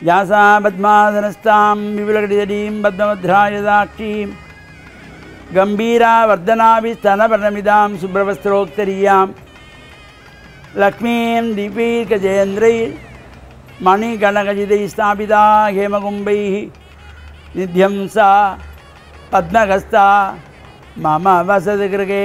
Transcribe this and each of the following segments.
व्यासा पद्मासनस्तां विपुलकटितटीं पद्मभद्रायदाक्षीं गम्भीरावर्धनाभिस्तनपर्णमिदां शुभ्रवस्त्रोक्तरीयां लक्ष्मीं दीपैर्गजेन्द्रैः मणिगणगजितैः स्थापिता हेमकुम्भैः निध्यं सा पद्महस्ता मम वसतिगृहे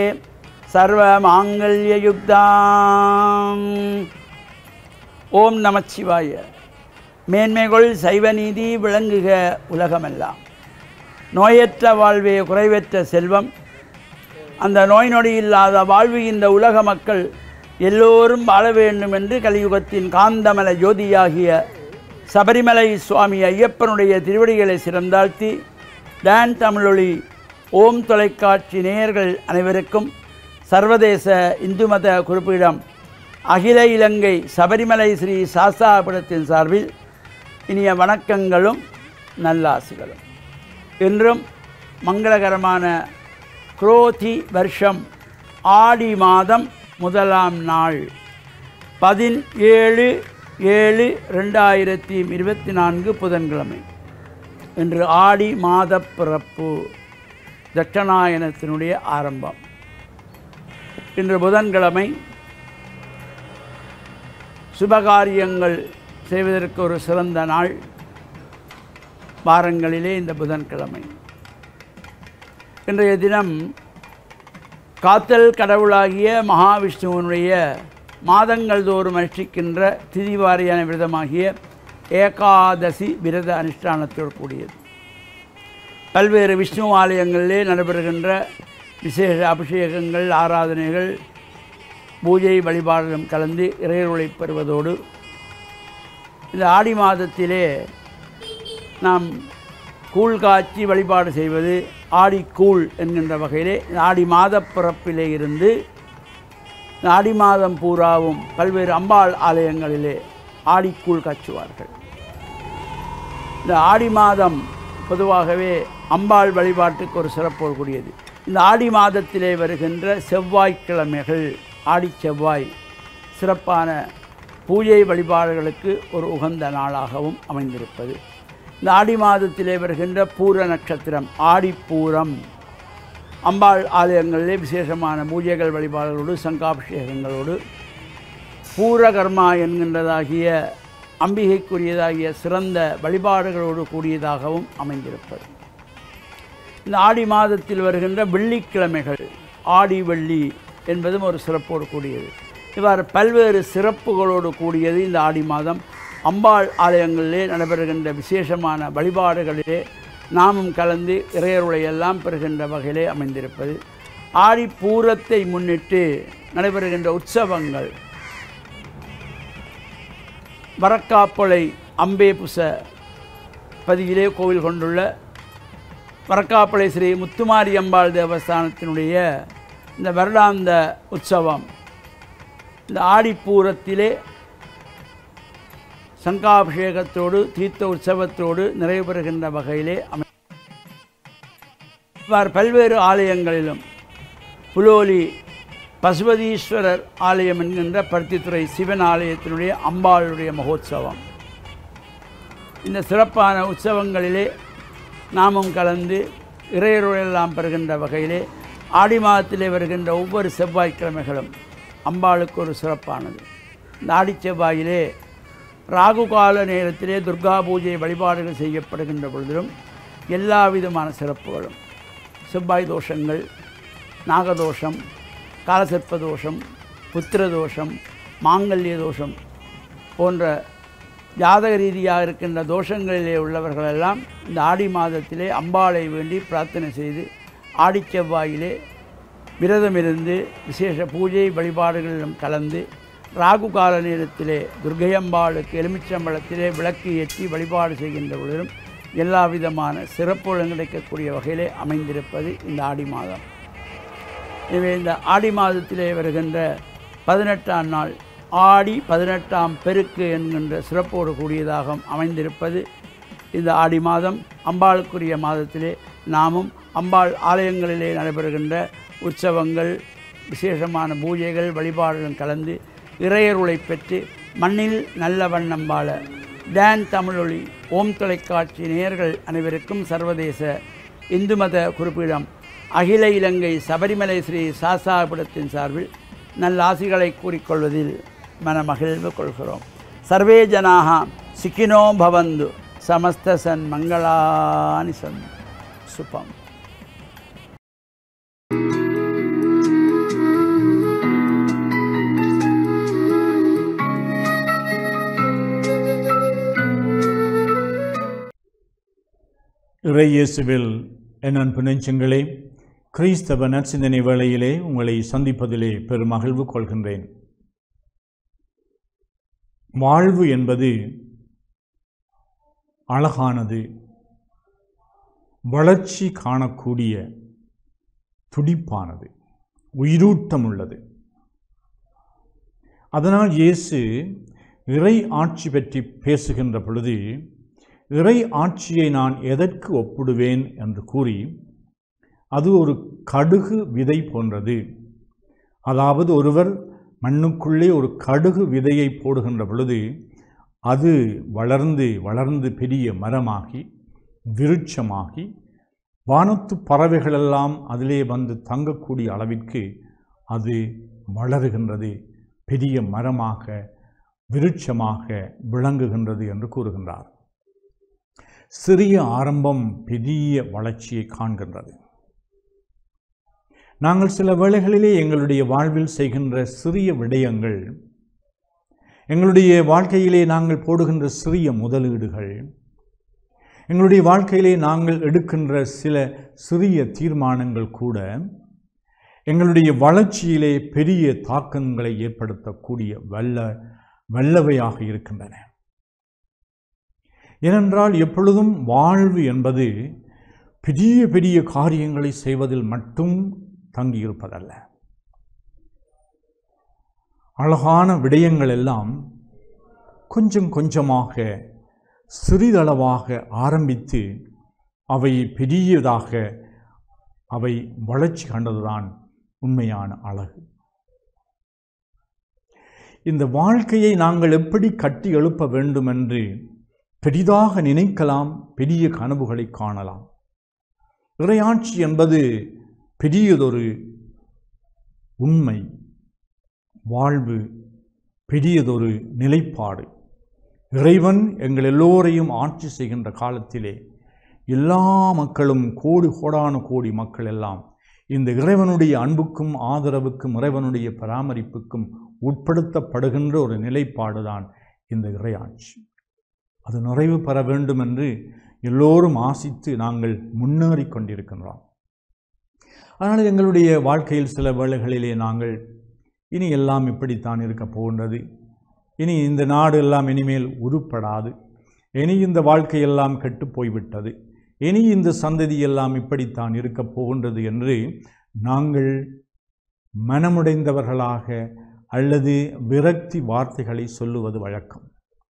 सर्वमाङ्गल्ययुक्ताम् ஓம் நமச்சிவாய மேன்மைகள் சைவ நீதி விளங்குக உலகமெல்லாம் நோயற்ற வாழ்வே குறைவற்ற செல்வம் அந்த நோய் நொடி இல்லாத வாழ்வு இந்த உலக மக்கள் எல்லோரும் வாழ வேண்டும் என்று கலியுகத்தின் காந்தமல ஜோதியாகிய சபரிமலை சுவாமி ஐயப்பனுடைய திருவடிகளை சிறந்தாழ்த்தி டான் தமிழொலி ஓம் தொலைக்காட்சி நேயர்கள் அனைவருக்கும் சர்வதேச இந்து மத குறிப்பிடம் அகில இலங்கை சபரிமலை ஸ்ரீ சாஸ்தாபுரத்தின் சார்பில் இனிய வணக்கங்களும் நல்லாசிகளும் இன்றும் மங்களகரமான குரோதி வருஷம் ஆடி மாதம் முதலாம் நாள் பதினேழு ஏழு ரெண்டாயிரத்தி இருபத்தி நான்கு புதன்கிழமை இன்று ஆடி மாத பிறப்பு தட்சணாயனத்தினுடைய ஆரம்பம் இன்று புதன்கிழமை சுபகாரியங்கள் செய்வதற்கு ஒரு சிறந்த நாள் வாரங்களிலே இந்த புதன்கிழமை இன்றைய தினம் காத்தல் கடவுளாகிய மகாவிஷ்ணுவனுடைய மாதங்கள் தோறும் அனுஷ்டிக்கின்ற திதிவாரியான விரதமாகிய ஏகாதசி விரத அனுஷ்டானத்தோடு கூடியது பல்வேறு விஷ்ணு ஆலயங்களிலே நடைபெறுகின்ற விசேஷ அபிஷேகங்கள் ஆராதனைகள் பூஜை வழிபாடுகளும் கலந்து இறையருளை பெறுவதோடு இந்த ஆடி மாதத்திலே நாம் கூழ் காய்ச்சி வழிபாடு செய்வது ஆடிக்கூழ் என்கின்ற வகையிலே இந்த ஆடி மாத பிறப்பிலே இருந்து இந்த ஆடி மாதம் பூராவும் பல்வேறு அம்பாள் ஆலயங்களிலே ஆடிக்கூழ் காய்ச்சுவார்கள் இந்த ஆடி மாதம் பொதுவாகவே அம்பாள் வழிபாட்டுக்கு ஒரு சிறப்போடு கூடியது இந்த ஆடி மாதத்திலே வருகின்ற செவ்வாய்க்கிழமைகள் ஆடி செவ்வாய் சிறப்பான பூஜை வழிபாடுகளுக்கு ஒரு உகந்த நாளாகவும் அமைந்திருப்பது இந்த ஆடி மாதத்திலே வருகின்ற பூர நட்சத்திரம் ஆடிப்பூரம் அம்பாள் ஆலயங்களிலே விசேஷமான பூஜைகள் வழிபாடுகளோடு சங்காபிஷேகங்களோடு பூரகர்மா என்கின்றதாகிய அம்பிகைக்குரியதாகிய சிறந்த வழிபாடுகளோடு கூடியதாகவும் அமைந்திருப்பது இந்த ஆடி மாதத்தில் வருகின்ற வெள்ளிக்கிழமைகள் ஆடி வெள்ளி என்பதும் ஒரு சிறப்போடு கூடியது இவ்வாறு பல்வேறு சிறப்புகளோடு கூடியது இந்த ஆடி மாதம் அம்பாள் ஆலயங்களிலே நடைபெறுகின்ற விசேஷமான வழிபாடுகளிலே நாமும் கலந்து இறையருளை எல்லாம் பெறுகின்ற வகையிலே அமைந்திருப்பது ஆடி பூரத்தை முன்னிட்டு நடைபெறுகின்ற உற்சவங்கள் வரக்காப்பொலை அம்பே புச பதியிலே கோவில் கொண்டுள்ள வரக்காப்பளை ஸ்ரீ முத்துமாரி அம்பாள் தேவஸ்தானத்தினுடைய இந்த வருடாந்த உற்சவம் இந்த ஆடிப்பூரத்திலே சங்காபிஷேகத்தோடு தீர்த்த உற்சவத்தோடு நிறைவு பெறுகின்ற வகையிலே அமை இவ்வாறு பல்வேறு ஆலயங்களிலும் புலோலி பசுபதீஸ்வரர் ஆலயம் என்கின்ற பருத்தித்துறை சிவன் ஆலயத்தினுடைய அம்பாளுடைய மகோத்சவம் இந்த சிறப்பான உற்சவங்களிலே நாமும் கலந்து இறையருளெல்லாம் பெறுகின்ற வகையிலே ஆடி மாதத்திலே வருகின்ற ஒவ்வொரு செவ்வாய்க்கிழமைகளும் அம்பாளுக்கு ஒரு சிறப்பானது இந்த ஆடி செவ்வாயிலே ராகு கால நேரத்திலே துர்கா பூஜை வழிபாடுகள் செய்யப்படுகின்ற பொழுதிலும் எல்லா விதமான சிறப்புகளும் செவ்வாய் தோஷங்கள் நாகதோஷம் காலசர்ப்ப தோஷம் புத்திர தோஷம் மாங்கல்ய தோஷம் போன்ற ஜாதக ரீதியாக இருக்கின்ற தோஷங்களிலே உள்ளவர்களெல்லாம் இந்த ஆடி மாதத்திலே அம்பாளை வேண்டி பிரார்த்தனை செய்து ஆடி செவ்வாயிலே விரதமிருந்து விசேஷ பூஜை வழிபாடுகளிலும் கலந்து ராகு கால நேரத்திலே துர்கையம்பாளுக்கு எலுமிச்சம்பழத்திலே விளக்கு ஏற்றி வழிபாடு செய்கின்ற பொழுதும் எல்லா விதமான சிறப்புகளும் கிடைக்கக்கூடிய வகையிலே அமைந்திருப்பது இந்த ஆடி மாதம் எனவே இந்த ஆடி மாதத்திலே வருகின்ற பதினெட்டாம் நாள் ஆடி பதினெட்டாம் பெருக்கு என்கின்ற சிறப்போடு கூடியதாக அமைந்திருப்பது இந்த ஆடி மாதம் அம்பாளுக்குரிய மாதத்திலே நாமும் அம்பாள் ஆலயங்களிலே நடைபெறுகின்ற உற்சவங்கள் விசேஷமான பூஜைகள் வழிபாடுகளும் கலந்து இறையருளை பெற்று மண்ணில் நல்ல வண்ணம் வாழ டான் தமிழொலி ஓம் தொலைக்காட்சி நேயர்கள் அனைவருக்கும் சர்வதேச இந்து மத குறிப்பிடம் அகில இலங்கை சபரிமலை ஸ்ரீ சாசாபுரத்தின் சார்பில் நல்லாசிகளை கூறிக்கொள்வதில் மனமகிழ்வு கொள்கிறோம் சர்வே ஜனாக சிக்கினோ பவந்து சமஸ்த சன் மங்களானி சன் சுபம் இறையேசுவில் என் அன்பு நெஞ்சங்களே கிறிஸ்தவ நற்சிந்தனை வேளையிலே உங்களை சந்திப்பதிலே பெரும் மகிழ்வு கொள்கின்றேன் வாழ்வு என்பது அழகானது வளர்ச்சி காணக்கூடிய துடிப்பானது உயிரூட்டம் உள்ளது அதனால் இயேசு இறை ஆட்சி பற்றி பேசுகின்ற பொழுது இறை ஆட்சியை நான் எதற்கு ஒப்பிடுவேன் என்று கூறி அது ஒரு கடுகு விதை போன்றது அதாவது ஒருவர் மண்ணுக்குள்ளே ஒரு கடுகு விதையை போடுகின்ற பொழுது அது வளர்ந்து வளர்ந்து பெரிய மரமாகி விருட்சமாகி வானத்து பறவைகளெல்லாம் அதிலே வந்து தங்கக்கூடிய அளவிற்கு அது வளருகின்றது பெரிய மரமாக விருட்சமாக விளங்குகின்றது என்று கூறுகின்றார் சிறிய ஆரம்பம் பெரிய வளர்ச்சியை காண்கின்றது நாங்கள் சில வேளைகளிலே எங்களுடைய வாழ்வில் செய்கின்ற சிறிய விடயங்கள் எங்களுடைய வாழ்க்கையிலே நாங்கள் போடுகின்ற சிறிய முதலீடுகள் எங்களுடைய வாழ்க்கையிலே நாங்கள் எடுக்கின்ற சில சிறிய தீர்மானங்கள் கூட எங்களுடைய வளர்ச்சியிலே பெரிய தாக்கங்களை ஏற்படுத்தக்கூடிய வல்ல வல்லவையாக இருக்கின்றன ஏனென்றால் எப்பொழுதும் வாழ்வு என்பது பெரிய பெரிய காரியங்களை செய்வதில் மட்டும் தங்கியிருப்பதல்ல அழகான விடயங்கள் எல்லாம் கொஞ்சம் கொஞ்சமாக சிறிதளவாக ஆரம்பித்து அவை பெரியதாக அவை வளர்ச்சி கண்டதுதான் உண்மையான அழகு இந்த வாழ்க்கையை நாங்கள் எப்படி கட்டி எழுப்ப வேண்டும் என்று பெரிதாக நினைக்கலாம் பெரிய கனவுகளை காணலாம் இறையாட்சி என்பது பெரியதொரு உண்மை வாழ்வு பெரியதொரு நிலைப்பாடு இறைவன் எங்கள் எல்லோரையும் ஆட்சி செய்கின்ற காலத்திலே எல்லா மக்களும் கோடி கோடான கோடி மக்கள் எல்லாம் இந்த இறைவனுடைய அன்புக்கும் ஆதரவுக்கும் இறைவனுடைய பராமரிப்புக்கும் உட்படுத்தப்படுகின்ற ஒரு நிலைப்பாடுதான் இந்த இறையாட்சி அது நிறைவு பெற வேண்டும் என்று எல்லோரும் ஆசித்து நாங்கள் முன்னேறி கொண்டிருக்கின்றோம் அதனால் எங்களுடைய வாழ்க்கையில் சில வேளைகளிலே நாங்கள் இனி எல்லாம் இப்படித்தான் இருக்க போகின்றது இனி இந்த நாடு எல்லாம் இனிமேல் உருப்படாது இனி இந்த வாழ்க்கையெல்லாம் கெட்டு போய்விட்டது இனி இந்த சந்ததி எல்லாம் இப்படித்தான் இருக்கப் போகின்றது என்று நாங்கள் மனமுடைந்தவர்களாக அல்லது விரக்தி வார்த்தைகளை சொல்லுவது வழக்கம்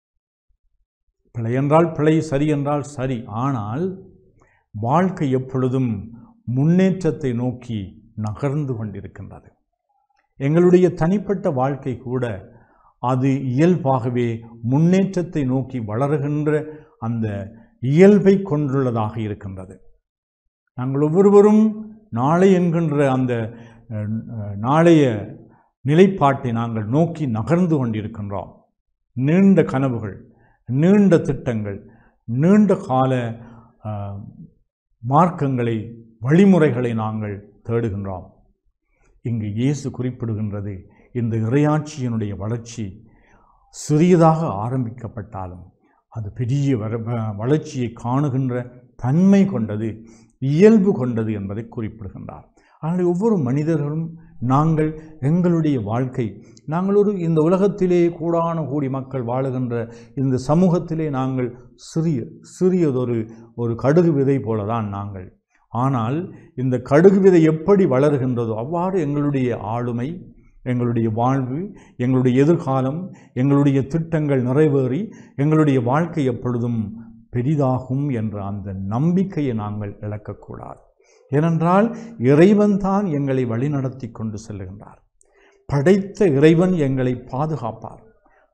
பிழை என்றால் பிழை சரி என்றால் சரி ஆனால் வாழ்க்கை எப்பொழுதும் முன்னேற்றத்தை நோக்கி நகர்ந்து கொண்டிருக்கின்றது எங்களுடைய தனிப்பட்ட வாழ்க்கை கூட அது இயல்பாகவே முன்னேற்றத்தை நோக்கி வளருகின்ற அந்த இயல்பை கொண்டுள்ளதாக இருக்கின்றது நாங்கள் ஒவ்வொருவரும் நாளை என்கின்ற அந்த அஹ், நாளைய நிலைப்பாட்டை நாங்கள் நோக்கி நகர்ந்து கொண்டிருக்கின்றோம் நீண்ட கனவுகள் நீண்ட திட்டங்கள் நீண்ட கால அஹ், மார்க்கங்களை வழிமுறைகளை நாங்கள் தேடுகின்றோம் இங்கு இயேசு குறிப்பிடுகின்றது இந்த இறையாட்சியினுடைய வளர்ச்சி சிறியதாக ஆரம்பிக்கப்பட்டாலும் அது பெரிய வர வ- வளர்ச்சியை காணுகின்ற தன்மை கொண்டது இயல்பு கொண்டது என்பதை குறிப்பிடுகின்றார் ஆனால் ஒவ்வொரு மனிதர்களும் நாங்கள் எங்களுடைய வாழ்க்கை நாங்கள் ஒரு இந்த உலகத்திலே கூடான கூடி மக்கள் வாழுகின்ற இந்த சமூகத்திலே நாங்கள் சிறிய சிறியதொரு ஒரு கடுகு விதை போலதான் நாங்கள் ஆனால் இந்த கடுகு விதை எப்படி வளர்கின்றதோ அவ்வாறு எங்களுடைய ஆளுமை எங்களுடைய வாழ்வு எங்களுடைய எதிர்காலம் எங்களுடைய திட்டங்கள் நிறைவேறி எங்களுடைய வாழ்க்கை எப்பொழுதும் பெரிதாகும் என்ற அந்த நம்பிக்கையை நாங்கள் இழக்கக்கூடாது ஏனென்றால் இறைவன் தான் எங்களை வழிநடத்தி கொண்டு செல்லுகின்றார் படைத்த இறைவன் எங்களை பாதுகாப்பார்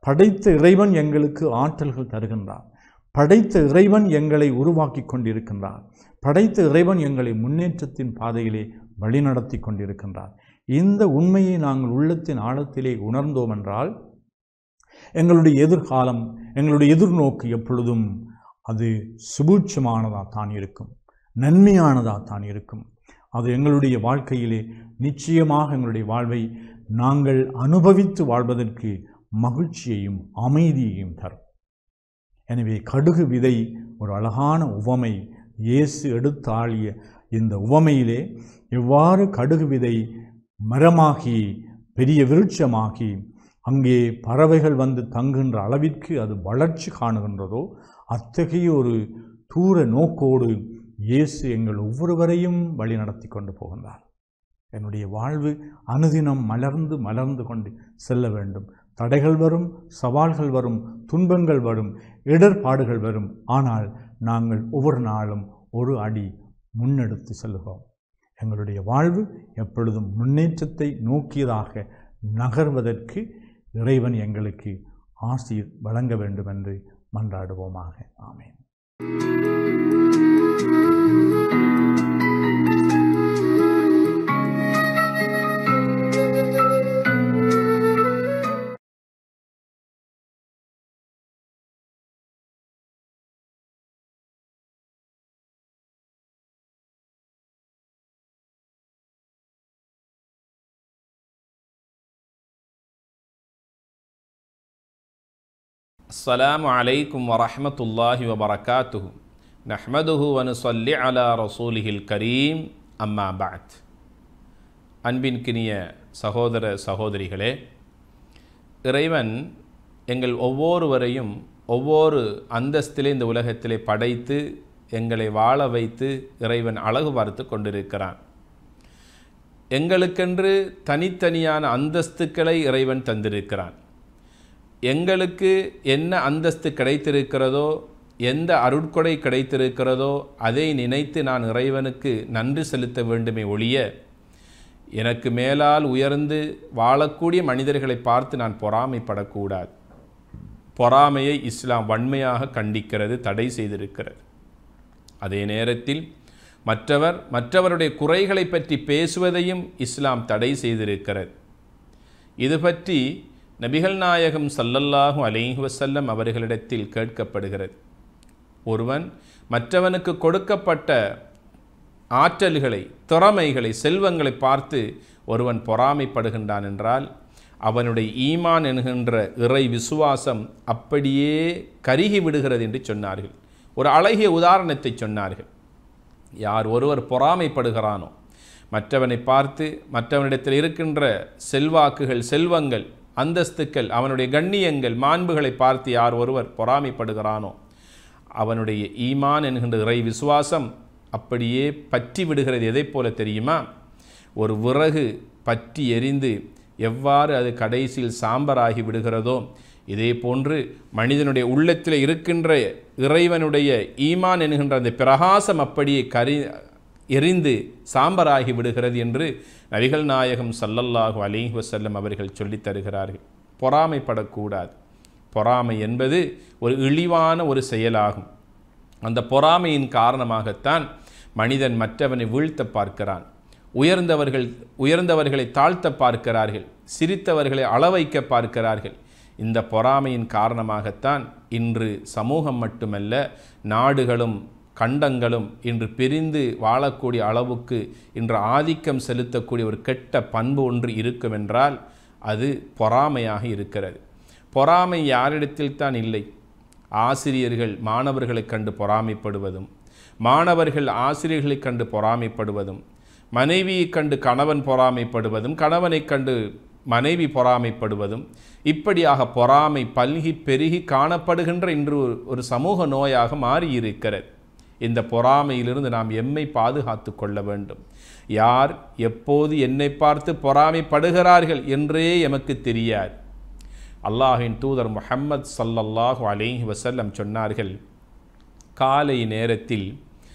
படைத்த இறைவன் எங்களுக்கு ஆற்றல்கள் தருகின்றார் படைத்த இறைவன் எங்களை உருவாக்கி கொண்டிருக்கின்றார் படைத்த இறைவன் எங்களை முன்னேற்றத்தின் பாதையிலே வழிநடத்தி கொண்டிருக்கின்றார் இந்த உண்மையை நாங்கள் உள்ளத்தின் ஆழத்திலே உணர்ந்தோம் என்றால் எங்களுடைய எதிர்காலம் எங்களுடைய எதிர்நோக்கு எப்பொழுதும் அது சுபூட்சமானதாக தான் இருக்கும் நன்மையானதாக தான் இருக்கும் அது எங்களுடைய வாழ்க்கையிலே நிச்சயமாக எங்களுடைய வாழ்வை நாங்கள் அனுபவித்து வாழ்வதற்கு மகிழ்ச்சியையும் அமைதியையும் தரும் எனவே கடுகு விதை ஒரு அழகான உவமை இயேசு எடுத்து ஆளிய இந்த உவமையிலே எவ்வாறு கடுகு விதை மரமாகி பெரிய விருட்சமாகி அங்கே பறவைகள் வந்து தங்குகின்ற அளவிற்கு அது வளர்ச்சி காணுகின்றதோ அத்தகைய ஒரு தூர நோக்கோடு இயேசு எங்கள் ஒவ்வொருவரையும் வழி நடத்தி கொண்டு போகின்றார் என்னுடைய வாழ்வு அனுதினம் மலர்ந்து மலர்ந்து கொண்டு செல்ல வேண்டும் தடைகள் வரும் சவால்கள் வரும் துன்பங்கள் வரும் இடர்பாடுகள் வரும் ஆனால் நாங்கள் ஒவ்வொரு நாளும் ஒரு அடி முன்னெடுத்து செல்கிறோம் எங்களுடைய வாழ்வு எப்பொழுதும் முன்னேற்றத்தை நோக்கியதாக நகர்வதற்கு இறைவன் எங்களுக்கு ஆசீர் வழங்க வேண்டும் என்று மன்றாடுவோமாக ஆமேன் السلام عليكم ورحمة الله وبركاته نحمده ونصلي على رسوله الكريم أما بعد அன்பின்கினிய சகோதர சகோதரிகளே இறைவன் எங்கள் ஒவ்வொருவரையும் ஒவ்வொரு அந்தஸ்திலே இந்த உலகத்திலே படைத்து எங்களை வாழ வைத்து இறைவன் அழகு பார்த்து கொண்டிருக்கிறான் எங்களுக்கென்று தனித்தனியான அந்தஸ்துக்களை இறைவன் தந்திருக்கிறான் எங்களுக்கு என்ன அந்தஸ்து கிடைத்திருக்கிறதோ எந்த அருட்கொடை கிடைத்திருக்கிறதோ அதை நினைத்து நான் இறைவனுக்கு நன்றி செலுத்த வேண்டுமே ஒழிய எனக்கு மேலால் உயர்ந்து வாழக்கூடிய மனிதர்களை பார்த்து நான் பொறாமைப்படக்கூடாது பொறாமையை இஸ்லாம் வன்மையாக கண்டிக்கிறது தடை செய்திருக்கிறது அதே நேரத்தில் மற்றவர் மற்றவருடைய குறைகளை பற்றி பேசுவதையும் இஸ்லாம் தடை செய்திருக்கிறது இது பற்றி நபிகள் நாயகம் சல்லல்லாஹு அலைஹி வசல்லம் அவர்களிடத்தில் கேட்கப்படுகிறது ஒருவன் மற்றவனுக்கு கொடுக்கப்பட்ட ஆற்றல்களை திறமைகளை செல்வங்களை பார்த்து ஒருவன் பொறாமைப்படுகின்றான் என்றால் அவனுடைய ஈமான் என்கின்ற இறை விசுவாசம் அப்படியே கருகி விடுகிறது என்று சொன்னார்கள் ஒரு அழகிய உதாரணத்தை சொன்னார்கள் யார் ஒருவர் பொறாமைப்படுகிறானோ மற்றவனை பார்த்து மற்றவனிடத்தில் இருக்கின்ற செல்வாக்குகள் செல்வங்கள் அந்தஸ்துக்கள் அவனுடைய கண்ணியங்கள் மாண்புகளை பார்த்து யார் ஒருவர் பொறாமைப்படுகிறானோ அவனுடைய ஈமான் என்கின்ற இறை விசுவாசம் அப்படியே பற்றி விடுகிறது எதை போல தெரியுமா ஒரு விறகு பற்றி எரிந்து எவ்வாறு அது கடைசியில் சாம்பராகி விடுகிறதோ இதே போன்று மனிதனுடைய உள்ளத்தில் இருக்கின்ற இறைவனுடைய ஈமான் என்கின்ற அந்த பிரகாசம் அப்படியே கரி எரிந்து சாம்பராகி விடுகிறது என்று நபிகள் நாயகம் சல்லல்லாஹு அலிஹி வசல்லம் அவர்கள் சொல்லித் தருகிறார்கள் பொறாமைப்படக்கூடாது பொறாமை என்பது ஒரு இழிவான ஒரு செயலாகும் அந்த பொறாமையின் காரணமாகத்தான் மனிதன் மற்றவனை வீழ்த்த பார்க்கிறான் உயர்ந்தவர்கள் உயர்ந்தவர்களை தாழ்த்த பார்க்கிறார்கள் சிரித்தவர்களை அளவைக்க பார்க்கிறார்கள் இந்த பொறாமையின் காரணமாகத்தான் இன்று சமூகம் மட்டுமல்ல நாடுகளும் கண்டங்களும் இன்று பிரிந்து வாழக்கூடிய அளவுக்கு இன்று ஆதிக்கம் செலுத்தக்கூடிய ஒரு கெட்ட பண்பு ஒன்று இருக்கும் என்றால் அது பொறாமையாக இருக்கிறது பொறாமை யாரிடத்தில் தான் இல்லை ஆசிரியர்கள் மாணவர்களைக் கண்டு பொறாமைப்படுவதும் மாணவர்கள் ஆசிரியர்களைக் கண்டு பொறாமைப்படுவதும் மனைவியைக் கண்டு கணவன் பொறாமைப்படுவதும் கணவனைக் கண்டு மனைவி பொறாமைப்படுவதும் இப்படியாக பொறாமை பல்கி பெருகி காணப்படுகின்ற இன்று ஒரு சமூக நோயாக மாறியிருக்கிறது இந்த பொறாமையிலிருந்து நாம் எம்மை பாதுகாத்து கொள்ள வேண்டும் யார் எப்போது என்னை பார்த்து பொறாமைப்படுகிறார்கள் என்றே எமக்கு தெரியாது அல்லாஹின் தூதர் முஹம்மத் சல்லல்லாஹு அலைஹி வசல்லம் சொன்னார்கள் காலை நேரத்தில்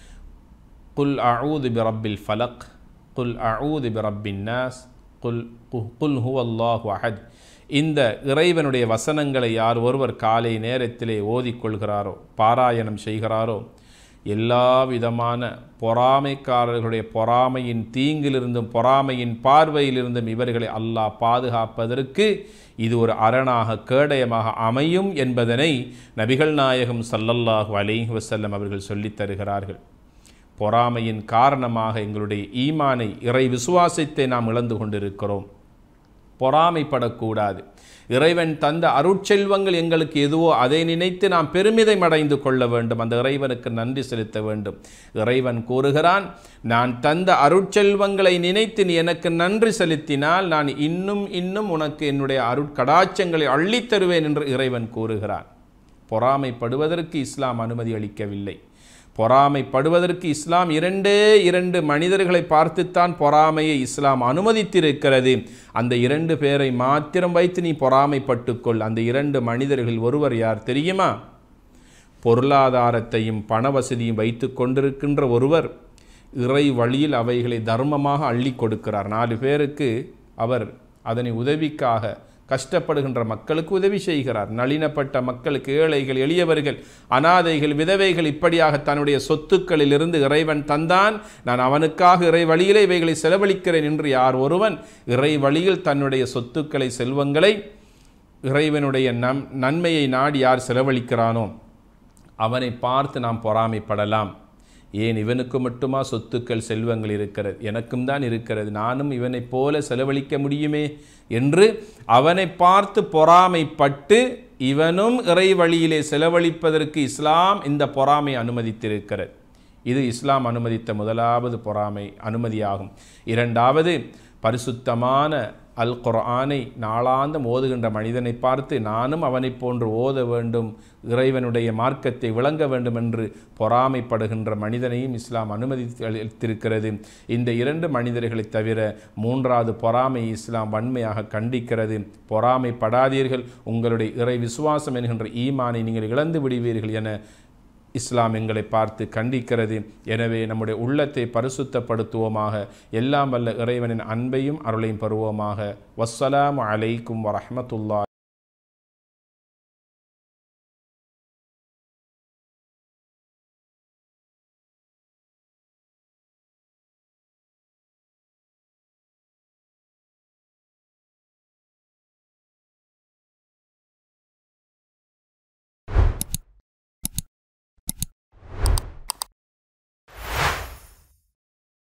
குல் அஊது பிரப்பில் ஃபலக் குல் அஊது பிரப்பின் நாஸ் குல் குல் ஹுவல்லாஹு அஹத் இந்த இறைவனுடைய வசனங்களை யார் ஒருவர் காலை நேரத்திலே ஓதிக்கொள்கிறாரோ பாராயணம் செய்கிறாரோ எல்லா விதமான பொறாமைக்காரர்களுடைய பொறாமையின் தீங்கிலிருந்தும் பொறாமையின் பார்வையிலிருந்தும் இவர்களை அல்லாஹ் பாதுகாப்பதற்கு இது ஒரு அரணாக கேடயமாக அமையும் என்பதனை நபிகள் நாயகம் ஸல்லல்லாஹு அலைஹி வஸல்லம் அவர்கள் சொல்லித் தருகிறார்கள் பொறாமையின் காரணமாக எங்களுடைய ஈமானை இறை விசுவாசத்தை நாம் இழந்து கொண்டிருக்கிறோம் பொறாமைப்படக்கூடாது இறைவன் தந்த அருட்செல்வங்கள் எங்களுக்கு எதுவோ அதை நினைத்து நாம் பெருமிதம் அடைந்து கொள்ள வேண்டும் அந்த இறைவனுக்கு நன்றி செலுத்த வேண்டும் இறைவன் கூறுகிறான் நான் தந்த அருட்செல்வங்களை நினைத்து நீ எனக்கு நன்றி செலுத்தினால் நான் இன்னும் இன்னும் உனக்கு என்னுடைய அருட்கடாட்சங்களை அள்ளித் தருவேன் என்று இறைவன் கூறுகிறான் பொறாமைப்படுவதற்கு இஸ்லாம் அனுமதி அளிக்கவில்லை பொறாமைப்படுவதற்கு இஸ்லாம் இரண்டே இரண்டு மனிதர்களை பார்த்துத்தான் பொறாமையை இஸ்லாம் அனுமதித்திருக்கிறது அந்த இரண்டு பேரை மாத்திரம் வைத்து நீ பொறாமைப்பட்டுக்கொள் அந்த இரண்டு மனிதர்களில் ஒருவர் யார் தெரியுமா பொருளாதாரத்தையும் பண வசதியும் வைத்து கொண்டிருக்கின்ற ஒருவர் இறை வழியில் அவைகளை தர்மமாக அள்ளி கொடுக்கிறார் நாலு பேருக்கு அவர் அதனை உதவிக்காக கஷ்டப்படுகின்ற மக்களுக்கு உதவி செய்கிறார் நளினப்பட்ட மக்களுக்கு ஏழைகள் எளியவர்கள் அனாதைகள் விதவைகள் இப்படியாக தன்னுடைய சொத்துக்களிலிருந்து இறைவன் தந்தான் நான் அவனுக்காக இறை வழியிலே இவைகளை செலவழிக்கிறேன் என்று யார் ஒருவன் இறை வழியில் தன்னுடைய சொத்துக்களை செல்வங்களை இறைவனுடைய நம் நன்மையை நாடி யார் செலவழிக்கிறானோ அவனை பார்த்து நாம் பொறாமைப்படலாம் ஏன் இவனுக்கு மட்டுமா சொத்துக்கள் செல்வங்கள் இருக்கிறது எனக்கும் தான் இருக்கிறது நானும் இவனைப் போல செலவழிக்க முடியுமே என்று அவனை பார்த்து பொறாமைப்பட்டு இவனும் இறை வழியிலே செலவழிப்பதற்கு இஸ்லாம் இந்த பொறாமை அனுமதித்திருக்கிறது இது இஸ்லாம் அனுமதித்த முதலாவது பொறாமை அனுமதியாகும் இரண்டாவது பரிசுத்தமான அல் குர்ஆனை நாளாந்தம் ஓதுகின்ற மனிதனை பார்த்து நானும் அவனைப் போன்று ஓத வேண்டும் இறைவனுடைய மார்க்கத்தை விளங்க வேண்டும் என்று பொறாமைப்படுகின்ற மனிதனையும் இஸ்லாம் அனுமதித்து அளித்திருக்கிறது இந்த இரண்டு மனிதர்களைத் தவிர மூன்றாவது பொறாமை இஸ்லாம் வன்மையாக கண்டிக்கிறது பொறாமைப்படாதீர்கள் உங்களுடைய இறை விசுவாசம் என்கின்ற ஈமானை நீங்கள் இழந்து விடுவீர்கள் என இஸ்லாம் எங்களை பார்த்து கண்டிக்கிறது எனவே நம்முடைய உள்ளத்தை பரிசுத்தப்படுத்துவோமாக எல்லாம் வல்ல இறைவனின் அன்பையும் அருளையும் பெறுவோமாக வஸ்ஸலாமு அலைக்கும் வரஹ்மத்துல்லாஹி